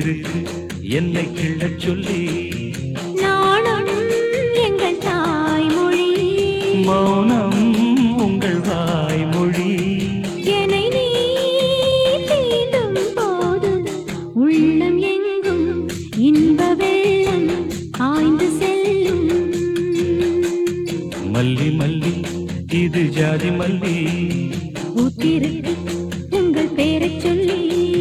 பூத்திருக்கு என்னை கிள்ளச் சொல்லி நாணம் எங்கள் தாய்மொழி மௌனம் உங்கள் வாய்மொழி என்னை நீ தீண்டும் போது உள்ளம் எங்கும் இன்ப வெள்ளம் ஆய்ந்து செல்லும் மல்லி மல்லி இது ஜாதி மல்லி ஊத்திருக்கு உங்கள் பேரைச் சொல்லி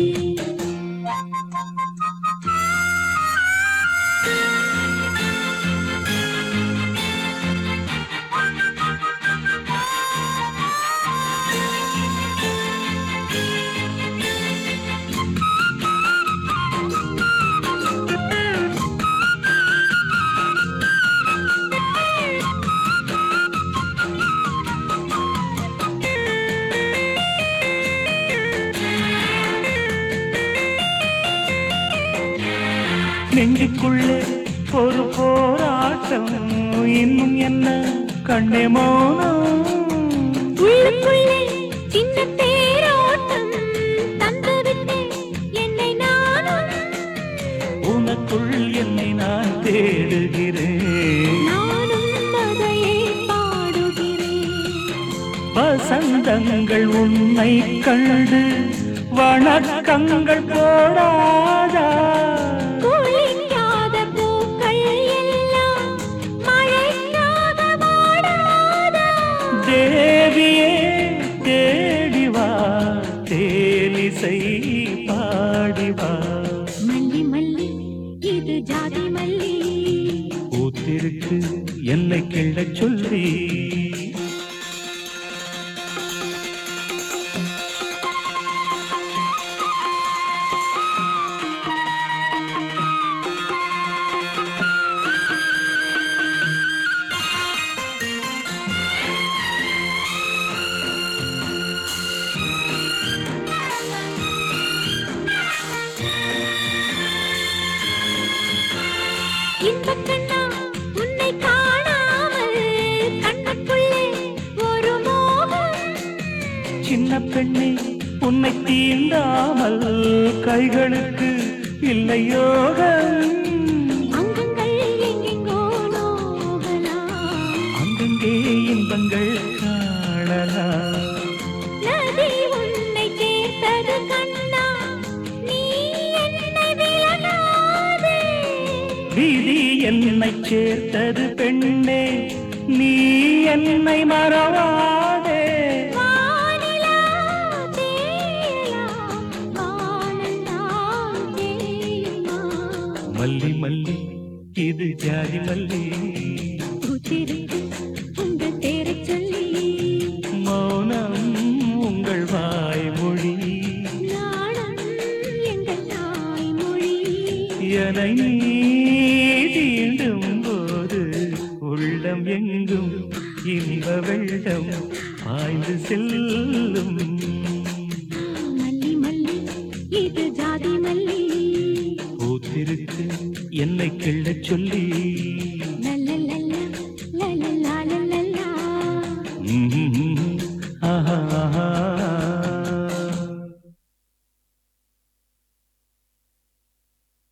நெஞ்சுக்குள்ளே ஒரு போராட்டம் இன்னும் என்ன கண்ணே மௌனம் உள்ளுக்குள்ளே சின்ன தேரோட்டம் தந்துவிட்டு என்னை நானும் உனக்குள் என்னை நான் தேடுகிறேன் நானும் அதையே பாடுகிறேன் வசந்தங்கள் உன்னை கண்டு வணக்கங்கள் போடாதா குளிக்காத பூக்கள் எல்லாம் மழைக்காக வாடாதா தேவியே தேடிவா தேலிசை பாடிவா மல்லி மல்லி இது ஜாதி மல்லி பூத்திருக்கு என்னை கிள்ளச் சொல்லி இன்பக் கண்ணா உன்னை காணாமல் கண்ணுக்குள்ளே ஒரு மோகம் சின்ன பெண்ணே உன்னை தீண்டாமல் கைகளுக்கு இல்லை யோகம் அங்கங்கள் எங்கெங்கோ நோகலாம் அங்கங்கே இன்பங்கள் காணலாம் நதி உன்னை சேர்த்தது கண்ணா நீ என்னை விலகாதே வீதி என்னை சேர்த்தது பெண்ணே நீ என்னை மறவாதே வானிலா தேயலாம் வானந்தான் தேயுமா மல்லி மல்லி இது ஜாதி மல்லி பூத்திருக்கு உங்கள் பேரைச் சொல்லி மௌனம் உங்கள் வாய்மொழி நாணம் எங்கள் தாய்மொழி என நீ தீண்டும் போது உள்ளம் எங்கும் இன்ப வெள்ளம் பாய்ந்து செல்லும் மல்லி மல்லி இது ஜாதி மல்லி பூத்திருக்கு என்னை கிள்ளச் சொல்லி